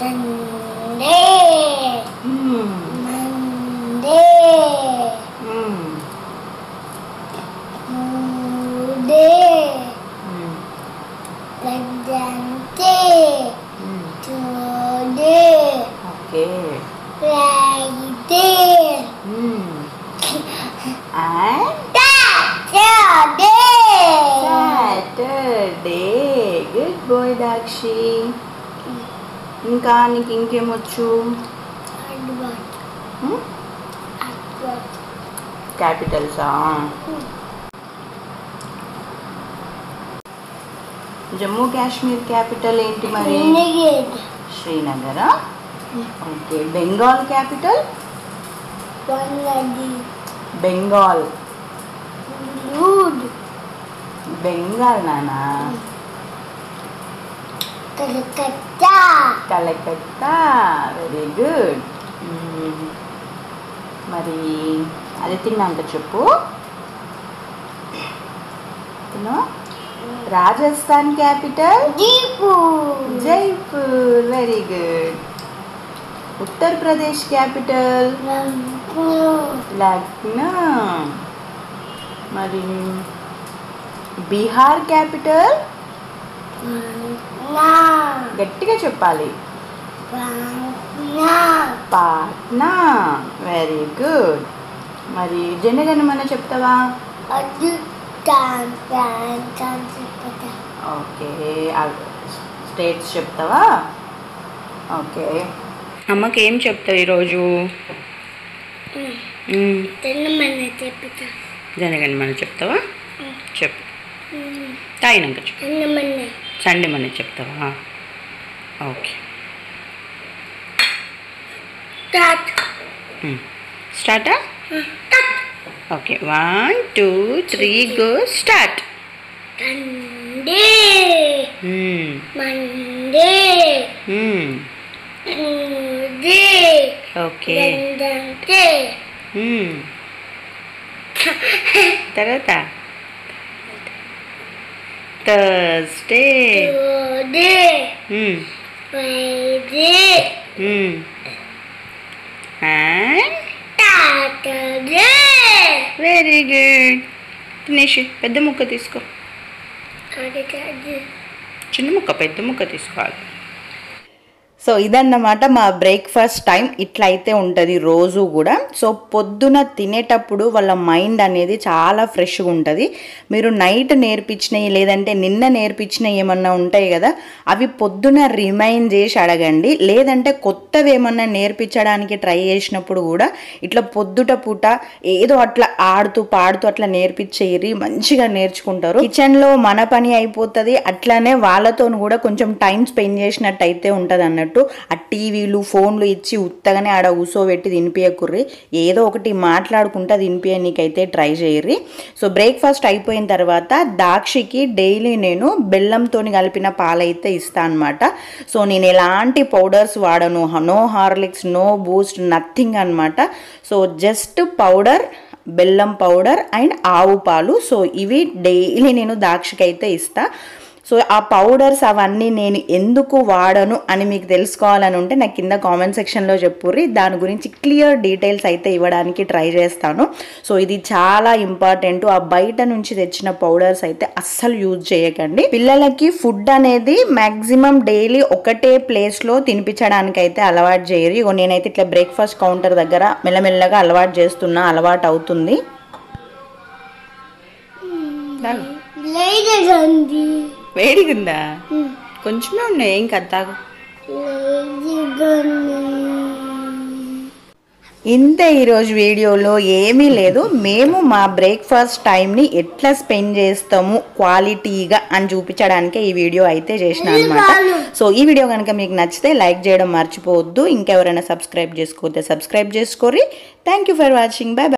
తండే మ్మ్. Monday మ్మ్. మూడే మ్మ్. లగ్జంటే మ్మ్. టుడే ఓకే ఫ్రైడే మ్మ్. And Saturday Saturday good boy Dakshi ఇంకా నీకు ఇంకేమొచ్చు అడ్వర్ట్ అడ్వర్ట్ క్యాపిటల్సా జమ్మూ కాశ్మీర్ క్యాపిటల్ ఏంటి మరి నెగేట్ శ్రీనగరా ఓకే బెంగాల్ క్యాపిటల్ బంగ్లాది బెంగాల్ లూడ్ బెంగాల్ నానా కలకత్తా కలకత్తా వెరీ గుడ్ మరి అది తిన్నాక చెప్పు తిను రాజస్థాన్ క్యాపిటల్ దీపు Jaipur very good Uttar Pradesh capital రంపు లక్నో మరి బీహార్ క్యాపిటల్ నా గట్టిగా చెప్పాలి నా పాట్నా వెరీ గుడ్ మరి జనగణమన చెప్తావా అది టాన్ టాన్ టాన్ చెప్పదా ఓకే స్టేట్స్ చెప్తావా ఓకే అమ్మకి ఏం చెప్తావు ఈరోజు తెల్లమని చెప్తా జనగణమన చెప్తావా చెప్పు తాగినాక చెప్పు తెల్లమని సండే మన చెప్తావా ఓకే టాట్ స్టార్టా okay one two three go start Sunday Monday Tuesday okay Wednesday తర్వాత Thursday today Friday and Saturday very good తినేసి పెద్ద ముక్క తీసుకో అది కాదు చిన్న ముక్క పెద్ద ముక్క తీసుకోవాలి సో ఇదన్నమాట మా బ్రేక్ఫాస్ట్ టైం ఇట్లా అయితే ఉంటుంది రోజు కూడా సో పొద్దున తినేటప్పుడు వాళ్ళ మైండ్ అనేది చాలా ఫ్రెష్గా ఉంటుంది మీరు నైట్ నేర్పించినవి లేదంటే నిన్న నేర్పించినవి ఏమన్నా ఉంటాయి కదా అవి పొద్దున రిమైండ్ చేసి అడగండి లేదంటే కొత్తవి ఏమన్నా నేర్పించడానికి ట్రై చేసినప్పుడు కూడా ఇట్లా పొద్దుట పూట ఏదో అట్లా ఆడుతూ పాడుతూ అట్లా నేర్పించేయరి మంచిగా నేర్చుకుంటారు కిచెన్లో మన పని అయిపోతుంది అట్లానే వాళ్ళతో కూడా కొంచెం టైం స్పెండ్ చేసినట్టు అయితే ఉంటుంది అన్నట్టు ఆ టీవీలు ఫోన్లు ఇచ్చి ఉత్తగానే ఆడ కూసోబెట్టి తినిపించకుర్రి ఏదో ఒకటి మాట్లాడుకుంటా తినిపించనీకైతే ట్రై చేయర్రి సో బ్రేక్ఫాస్ట్ అయిపోయిన తర్వాత దాక్షికి డైలీ నేను బెల్లంతో కలిపిన పాలైతే ఇస్తాను అనమాట సో నేను ఎలాంటి పౌడర్స్ వాడను no Horlicks no Boost nothing అనమాట సో జస్ట్ పౌడర్ బెల్లం పౌడర్ అండ్ ఆవు పాలు సో ఇవి డైలీ నేను దాక్షికి అయితే ఇస్తా సో ఆ పౌడర్స్ అవన్నీ నేను ఎందుకు వాడను అని మీకు తెలుసుకోవాలని ఉంటే నాకు కింద కామెంట్ సెక్షన్లో చెప్పుర్రి దాని గురించి క్లియర్ డీటెయిల్స్ అయితే ఇవ్వడానికి ట్రై చేస్తాను సో ఇది చాలా ఇంపార్టెంట్ ఆ బయట నుంచి తెచ్చిన పౌడర్స్ అయితే అస్సలు యూజ్ చేయకండి పిల్లలకి ఫుడ్ అనేది మ్యాక్సిమం డైలీ ఒకటే ప్లేస్లో తినిపించడానికి అయితే అలవాటు చేయరు ఇగో నేనైతే ఇట్లా బ్రేక్ఫాస్ట్ కౌంటర్ దగ్గర మెల్లమెల్లగా అలవాటు చేస్తున్నా అలవాటు అవుతుంది లేడీస్ ఉంది వేడిగుందా కొంచెమే ఉన్నాయి ఏం కదా లేడీస్ ఉంది ఇంతే ఈరోజు వీడియోలో ఏమీ లేదు మేము మా బ్రేక్ఫాస్ట్ టైంని ఎట్లా స్పెండ్ చేస్తాము క్వాలిటీగా అని చూపించడానికే ఈ వీడియో అయితే చేసిన అనమాట సో ఈ వీడియో కనుక మీకు నచ్చితే లైక్ చేయడం మర్చిపోవద్దు ఇంకెవరైనా సబ్స్క్రైబ్ చేసుకోతే సబ్స్క్రైబ్ చేసుకోరి thank you for watching bye